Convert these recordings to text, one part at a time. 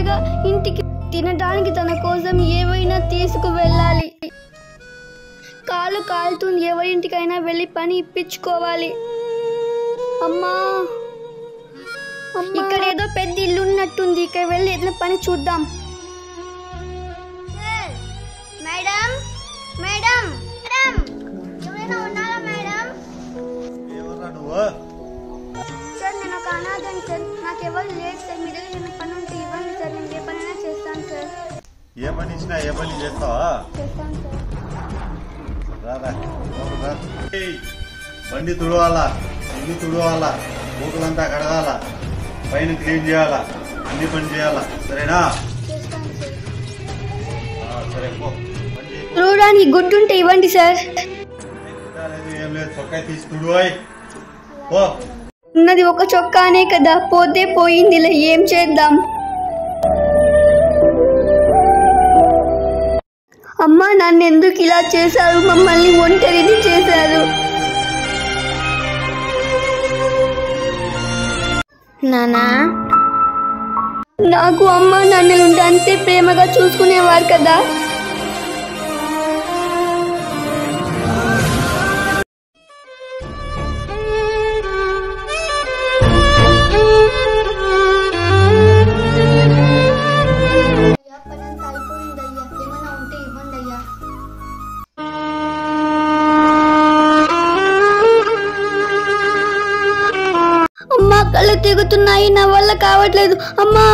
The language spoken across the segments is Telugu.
త్వరగా ఇంటికి తినడానికి తన కోసం ఏవైనా తీసుకు వెళ్ళాలి కాలు కాలుతుంది ఎవరింటికైనా వెళ్ళి పని ఇప్పించుకోవాలి అమ్మా ఇక్కడ ఏదో పెద్ద ఇల్లు ఉన్నట్టుంది ఇక్కడ వెళ్ళి ఏదైనా పని చూద్దాం మేడం మేడం మేడం ఎవరైనా ఉన్నారా మేడం ఎవర్రా నువ్వు సార్ నేను ఒక అనాథం సార్ నాకు ఎవరు లేదు సార్ మీ దగ్గర ఏమైనా పని ఉంటే ఇవ్వండి సార్ నేను ఏ పనైనా చేస్తాను సార్ ఏ పని ఇచ్చినా ఏ పని చేస్తావా చేస్తాను సార్ రారా లోపలికి రా. ఏయ్, బండి తుడవాలా ఇల్లు తుడవాలా బూతులంతా కడగాల పైన క్లీన్ చేయాలా అన్ని పని చేయాలా సరేనా చేస్తాను సార్ ఆ, సరే పో బండి చూడడానికి గుడ్డు ఉంటే ఇవ్వండి సార్ గుడ్డ లేదు ఏం లేదు చొక్కాయి తీసి తుడువాయి పో ఉన్నది ఒక చొక్కానే కదా పోతే పోయిందిలే ఏం చేద్దాం అమ్మా నన్ను ఎందుకు ఇలా చేశారు మమ్మల్ని ఒంటరిని చేశారు నానా నాకు అమ్మ నన్ను ఉంటే అంతే ప్రేమగా చూసుకునేవారు కదా అమ్మా కళ్ళు తెగుతున్నాయి నా వల్ల కావట్లేదు అమ్మా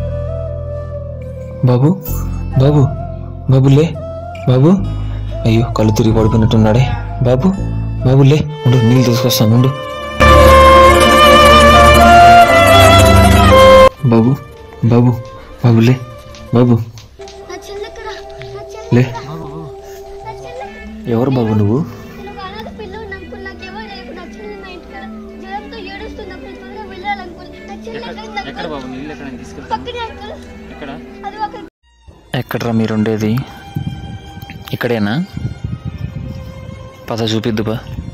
బాబు బాబు బాబు లే బాబు అయ్యో కళ్ళు తిరిగి పడుకున్నట్టున్నాడే బాబు బాబు లే ఉండు నీళ్ళు తీసుకొస్తాను ఉండు బాబు బాబు బాబు లే బాబు నా చెల్లెక్కడ నా చెల్లె లే నా చెల్లె ఎవరు బాబు నువ్వు నేను ఒక అనాథ పిల్లని అంకుల్ నాకు ఎవరు లేరు నా చెల్లి నా ఇంటికాడ జ్వరంతో ఏడుస్తుంది అప్పుడు త్వరగా వెళ్ళాలి అంకుల్ నా చెల్లి ఎక్కడ ఎక్కడ బాబు నీళ్ళు ఎక్కడ తీసుకెళ్తా పక్కనే అంకుల్ ఎక్కడ అది ఒక ఎక్కడ్రా మీరు ఉండేది ఇక్కడేనా పద చూపిద్దుబా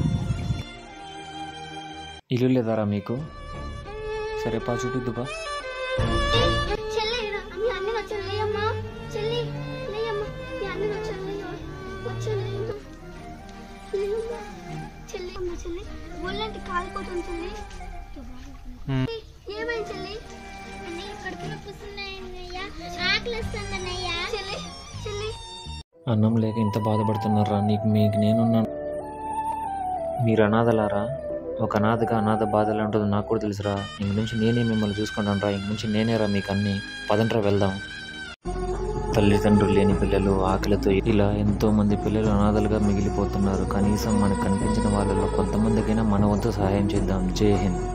ఇల్లు లేదారా మీకు సరే పా చూపిద్దుబా చెల్లి మీ అన్న వచ్చాను లేయమ్మా చెల్లి లేయమ్మా మీ అన్న వచ్చాను లేయమ్మా వచ్చాను లేయమ్మా లేయమ్మా చెల్లి అమ్మ చెల్లి ఒళ్ళంటి కాలిపోతుంది చెల్లి హ్మ్. ఏమైంది చెల్లి అన్నయ్య కడుపు నొప్పిస్తున్నాయ్యా ఆకలిస్తుందన్నయ్యా చెల్లి చెల్లి అన్నం లేక ఇంత బాధపడుతున్నారా నీకు మీకు నేనున్నాను మీరు అనాథలారా ఒక అనాథగా అనాథ బాధ ఎలా ఉంటుందో నాకు కూడా తెలుసురా ఇంక నుంచి నేనే మిమ్మల్ని చూసుకుంటాను రా ఇంక నుంచి నేనేరా మీకు అన్ని పదంట్రా వెళ్దాం తల్లిదండ్రులు లేని పిల్లలు ఆకలితో ఇలా ఎంతో మంది పిల్లలు అనాథలుగా మిగిలిపోతున్నారు కనీసం మనకు కనిపించిన వాళ్ళలో కొంతమందికైనా మన వంతు సహాయం చేద్దాం జై హింద్